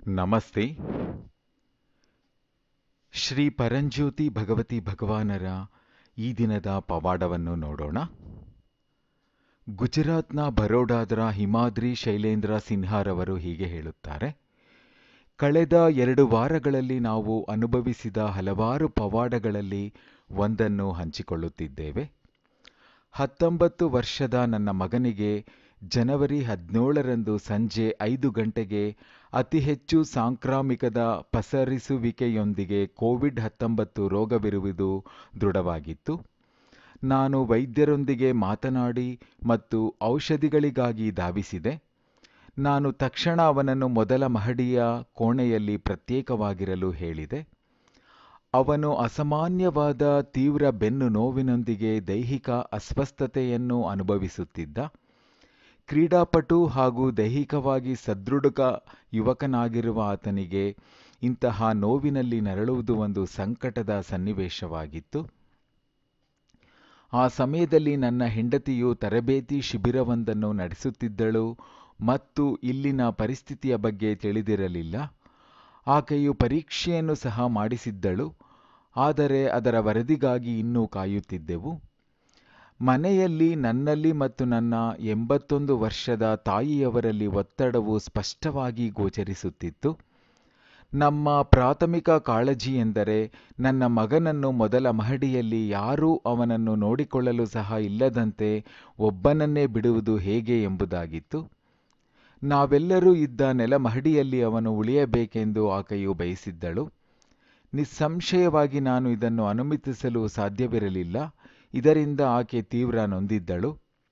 ನಮಸ್ತೆ ಶ್ರೀ ಪರಂಜ್ಯೋತಿ ಭಗವತಿ ಭಗವಾನರ ಈ ದಿನದ ಪವಾಡವನ್ನು ನೋಡೋಣ ಗುಜರಾತ್ನ ಬರೋಡಾದ ಹಿಮಾದ್ರಿ ಶೈಲೇಂದ್ರ ಸಿನ್ಹಾರವರು ಹೀಗೆ ಹೇಳುತ್ತಾರೆ ಕಳೆದ ಎರಡು ವಾರಗಳಲ್ಲಿ ನಾವು ಅನುಭವಿಸಿದ ಹಲವಾರು ಪವಾಡಗಳಲ್ಲಿ ಒಂದನ್ನು ಹಂಚಿಕೊಳ್ಳುತ್ತಿದ್ದೇವೆ ಹತ್ತೊಂಬತ್ತು ವರ್ಷದ ನನ್ನ ಮಗನಿಗೆ ಜನವರಿ ಹದಿನೇಳರಂದು ಸಂಜೆ ಐದು ಗಂಟೆಗೆ ಅತಿ ಹೆಚ್ಚು ಸಾಂಕ್ರಾಮಿಕದ ಪಸರಿಸುವಿಕೆಯೊಂದಿಗೆ ಕೋವಿಡ್ ಹತ್ತೊಂಬತ್ತು ರೋಗವಿರುವುದು ದೃಢವಾಗಿತ್ತು ನಾನು ವೈದ್ಯರೊಂದಿಗೆ ಮಾತನಾಡಿ ಮತ್ತು ಔಷಧಿಗಳಿಗಾಗಿ ಧಾವಿಸಿದೆ ನಾನು ತಕ್ಷಣ ಅವನನ್ನು ಮೊದಲ ಮಹಡಿಯ ಕೋಣೆಯಲ್ಲಿ ಪ್ರತ್ಯೇಕವಾಗಿರಲು ಹೇಳಿದೆ ಅವನು ಅಸಾಮಾನ್ಯವಾದ ತೀವ್ರ ಬೆನ್ನು ನೋವಿನೊಂದಿಗೆ ದೈಹಿಕ ಅಸ್ವಸ್ಥತೆಯನ್ನು ಅನುಭವಿಸುತ್ತಿದ್ದ ಕ್ರೀಡಾಪಟು ಹಾಗೂ ದೈಹಿಕವಾಗಿ ಸದೃಢ ಯುವಕನಾಗಿರುವ ಆತನಿಗೆ ಇಂತಹ ನೋವಿನಲ್ಲಿ ನರಳುವುದು ಒಂದು ಸಂಕಟದ ಸನ್ನಿವೇಶವಾಗಿತ್ತು ಆ ಸಮಯದಲ್ಲಿ ನನ್ನ ಹೆಂಡತಿಯು ತರಬೇತಿ ಶಿಬಿರವೊಂದನ್ನು ನಡೆಸುತ್ತಿದ್ದಳು ಮತ್ತು ಇಲ್ಲಿನ ಪರಿಸ್ಥಿತಿಯ ಬಗ್ಗೆ ತಿಳಿದಿರಲಿಲ್ಲ ಆಕೆಯು ಪರೀಕ್ಷೆಯನ್ನು ಸಹ ಮಾಡಿಸಿದ್ದಳು ಆದರೆ ಅದರ ವರದಿಗಾಗಿ ಇನ್ನೂ ಕಾಯುತ್ತಿದ್ದೆವು ಮನೆಯಲ್ಲಿ ನನ್ನಲ್ಲಿ ಮತ್ತು ನನ್ನ ಎಂಬತ್ತೊಂದು ವರ್ಷದ ತಾಯಿಯವರಲ್ಲಿ ಒತ್ತಡವು ಸ್ಪಷ್ಟವಾಗಿ ಗೋಚರಿಸುತ್ತಿತ್ತು ನಮ್ಮ ಪ್ರಾಥಮಿಕ ಕಾಳಜಿ ಎಂದರೆ ನನ್ನ ಮಗನನ್ನು ಮೊದಲ ಮಹಡಿಯಲ್ಲಿ ಯಾರೂ ಅವನನ್ನು ನೋಡಿಕೊಳ್ಳಲು ಸಹ ಇಲ್ಲದಂತೆ ಒಬ್ಬನನ್ನೇ ಬಿಡುವುದು ಹೇಗೆ ಎಂಬುದಾಗಿತ್ತು ನಾವೆಲ್ಲರೂ ಇದ್ದ ನೆಲಮಹಡಿಯಲ್ಲಿ ಅವನು ಉಳಿಯಬೇಕೆಂದು ಆಕೆಯು ಬಯಸಿದ್ದಳು ನಿಸ್ಸಂಶಯವಾಗಿ ನಾನು ಇದನ್ನು ಅನುಮತಿಸಲು ಸಾಧ್ಯವಿರಲಿಲ್ಲ ಇದರಿಂದ ಆಕೆ ತೀವ್ರ ನೊಂದಿದ್ದಳು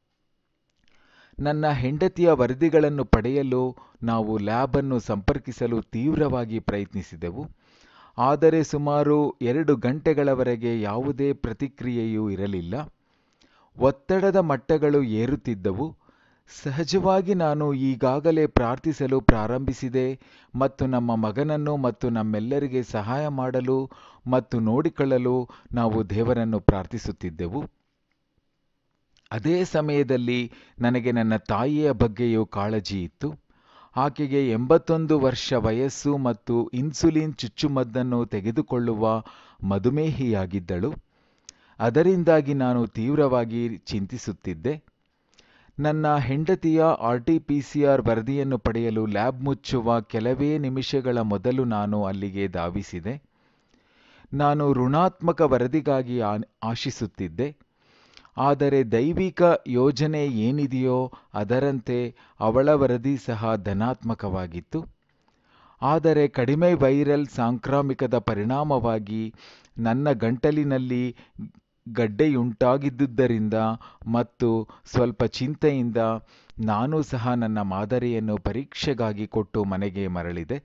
ನನ್ನ ಹೆಂಡತಿಯ ವರದಿಗಳನ್ನು ಪಡೆಯಲು ನಾವು ಲ್ಯಾಬ್ ಅನ್ನು ಸಂಪರ್ಕಿಸಲು ತೀವ್ರವಾಗಿ ಪ್ರಯತ್ನಿಸಿದೆವು ಆದರೆ ಸುಮಾರು ಎರಡು ಗಂಟೆಗಳವರೆಗೆ ಯಾವುದೇ ಪ್ರತಿಕ್ರಿಯೆಯೂ ಇರಲಿಲ್ಲ ಒತ್ತಡದ ಮಟ್ಟಗಳು ಏರುತ್ತಿದ್ದವು ಸಹಜವಾಗಿ ನಾನು ಈಗಾಗಲೇ ಪ್ರಾರ್ಥಿಸಲು ಪ್ರಾರಂಭಿಸಿದೆ ಮತ್ತು ನಮ್ಮ ಮಗನನ್ನು ಮತ್ತು ನಮ್ಮೆಲ್ಲರಿಗೆ ಸಹಾಯ ಮಾಡಲು ಮತ್ತು ನೋಡಿಕೊಳ್ಳಲು ನಾವು ದೇವರನ್ನು ಪ್ರಾರ್ಥಿಸುತ್ತಿದ್ದೆವು ಅದೇ ಸಮಯದಲ್ಲಿ ನನಗೆ ನನ್ನ ತಾಯಿಯ ಬಗ್ಗೆಯೂ ಕಾಳಜಿ ಇತ್ತು ಆಕೆಗೆ ಎಂಬತ್ತೊಂದು ವರ್ಷ ವಯಸ್ಸು ಮತ್ತು ಇನ್ಸುಲಿನ್ ಚುಚ್ಚುಮದ್ದನ್ನು ತೆಗೆದುಕೊಳ್ಳುವ ಮಧುಮೇಹಿಯಾಗಿದ್ದಳು ಅದರಿಂದಾಗಿ ನಾನು ತೀವ್ರವಾಗಿ ಚಿಂತಿಸುತ್ತಿದ್ದೆ ನನ್ನ ಹೆಂಡತಿಯ R T P C R ವರದಿಯನ್ನು ಪಡೆಯಲು ಲ್ಯಾಬ್ ಮುಚ್ಚುವ ಕೆಲವೇ ನಿಮಿಷಗಳ ಮೊದಲು ನಾನು ಅಲ್ಲಿಗೆ ಧಾವಿಸಿದೆ ನಾನು ಋಣಾತ್ಮಕ ವರದಿಗಾಗಿ ಆಶಿಸುತ್ತಿದ್ದೆ ಆದರೆ ದೈವಿಕ ಯೋಜನೆ ಏನಿದೆಯೋ ಅದರಂತೆ ಅವಳ ವರದಿ ಸಹ ಧನಾತ್ಮಕವಾಗಿತ್ತು ಆದರೆ ಕಡಿಮೆ ವೈರಲ್ ಸಾಂಕ್ರಾಮಿಕದ ಪರಿಣಾಮವಾಗಿ ನನ್ನ ಗಂಟಲಿನಲ್ಲಿ ಗಡ್ಡೆಯುಂಟಾಗಿದ್ದುದರಿಂದ ಮತ್ತು ಸ್ವಲ್ಪ ಚಿಂತೆಯಿಂದ ನಾನು ಸಹ ನನ್ನ ಮಾದರಿಯನ್ನು ಪರೀಕ್ಷೆಗಾಗಿ ಕೊಟ್ಟು ಮನೆಗೆ ಮರಳಿದೆ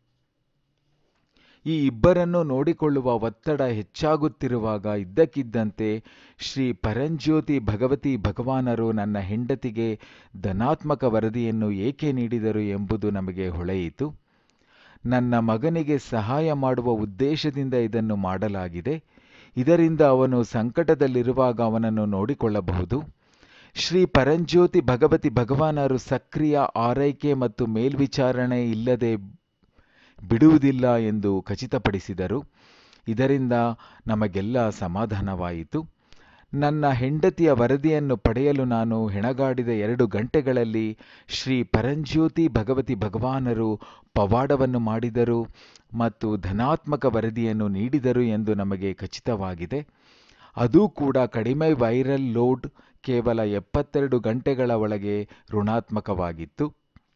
ಈ ಇಬ್ಬರನ್ನು ನೋಡಿಕೊಳ್ಳುವ ಒತ್ತಡ ಹೆಚ್ಚಾಗುತ್ತಿರುವಾಗ ಇದ್ದಕ್ಕಿದ್ದಂತೆ ಶ್ರೀ ಪರಂಜ್ಯೋತಿ ಭಗವತಿ ಭಗವಾನರು ನನ್ನ ಹೆಂಡತಿಗೆ ಧನಾತ್ಮಕ ವರದಿಯನ್ನು ಏಕೆ ನೀಡಿದರು ಎಂಬುದು ನಮಗೆ ಹೊಳೆಯಿತು ನನ್ನ ಮಗನಿಗೆ ಸಹಾಯ ಮಾಡುವ ಉದ್ದೇಶದಿಂದ ಇದನ್ನು ಮಾಡಲಾಗಿದೆ ಇದರಿಂದ ಅವನು ಸಂಕಟದಲ್ಲಿರುವಾಗ ಅವನನ್ನು ನೋಡಿಕೊಳ್ಳಬಹುದು ಶ್ರೀ ಪರಂಜ್ಯೋತಿ ಭಗವತಿ ಭಗವಾನರು ಸಕ್ರಿಯ ಆರೈಕೆ ಮತ್ತು ಮೇಲ್ವಿಚಾರಣೆ ಇಲ್ಲದೆ ಬಿಡುವುದಿಲ್ಲ ಎಂದು ಖಚಿತಪಡಿಸಿದರು ಇದರಿಂದ ನಮಗೆಲ್ಲ ಸಮಾಧಾನವಾಯಿತು ನನ್ನ ಹೆಂಡತಿಯ ವರದಿಯನ್ನು ಪಡೆಯಲು ನಾನು ಹೆಣಗಾಡಿದ ಎರಡು ಗಂಟೆಗಳಲ್ಲಿ ಶ್ರೀ ಪರಂಜ್ಯೋತಿ ಭಗವತಿ ಭಗವಾನರು ಪವಾಡವನ್ನು ಮಾಡಿದರು ಮತ್ತು ಧನಾತ್ಮಕ ವರದಿಯನ್ನು ನೀಡಿದರು ಎಂದು ನಮಗೆ ಖಚಿತವಾಗಿದೆ ಅದೂ ಕೂಡ ಕಡಿಮೆ ವೈರಲ್ ಲೋಡ್ ಕೇವಲ ಎಪ್ಪತ್ತೆರಡು ಗಂಟೆಗಳ ಒಳಗೆ ಋಣಾತ್ಮಕವಾಗಿತ್ತು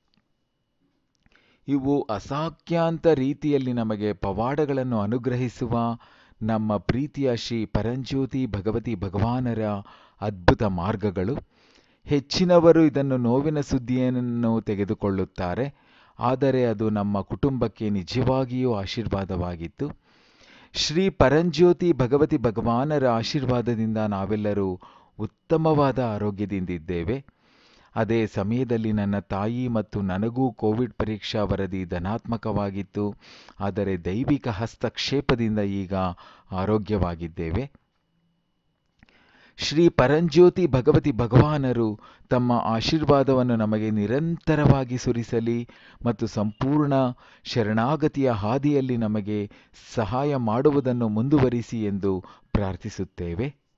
ಇವು ಅಸಾಖ್ಯಾಂತ ರೀತಿಯಲ್ಲಿ ನಮಗೆ ಪವಾಡಗಳನ್ನು ಅನುಗ್ರಹಿಸುವ ನಮ್ಮ ಪ್ರೀತಿಯ ಶ್ರೀ ಪರಂಜ್ಯೋತಿ ಭಗವತಿ ಭಗವಾನರ ಅದ್ಭುತ ಮಾರ್ಗಗಳು ಹೆಚ್ಚಿನವರು ಇದನ್ನು ನೋವಿನ ಸುದ್ದಿಯನ್ನು ತೆಗೆದುಕೊಳ್ಳುತ್ತಾರೆ ಆದರೆ ಅದು ನಮ್ಮ ಕುಟುಂಬಕ್ಕೆ ನಿಜವಾಗಿಯೂ ಆಶೀರ್ವಾದವಾಗಿತ್ತು ಶ್ರೀ ಪರಂಜ್ಯೋತಿ ಭಗವತಿ ಭಗವಾನರ ಆಶೀರ್ವಾದದಿಂದ ನಾವೆಲ್ಲರೂ ಉತ್ತಮವಾದ ಆರೋಗ್ಯದಿಂದಿದ್ದೇವೆ ಅದೇ ಸಮಯದಲ್ಲಿ ನನ್ನ ತಾಯಿ ಮತ್ತು ನನಗೂ ಕೋವಿಡ್ ಪರೀಕ್ಷಾ ವರದಿ ಧನಾತ್ಮಕವಾಗಿತ್ತು ಆದರೆ ದೈವಿಕ ಹಸ್ತಕ್ಷೇಪದಿಂದ ಈಗ ಆರೋಗ್ಯವಾಗಿದ್ದೇವೆ ಶ್ರೀ ಪರಂಜ್ಯೋತಿ ಭಗವತಿ ಭಗವಾನರು ತಮ್ಮ ಆಶೀರ್ವಾದವನ್ನು ನಮಗೆ ನಿರಂತರವಾಗಿ ಸುರಿಸಲಿ ಮತ್ತು ಸಂಪೂರ್ಣ ಶರಣಾಗತಿಯ ಹಾದಿಯಲ್ಲಿ ನಮಗೆ ಸಹಾಯ ಮಾಡುವುದನ್ನು ಮುಂದುವರಿಸಿ ಎಂದು ಪ್ರಾರ್ಥಿಸುತ್ತೇವೆ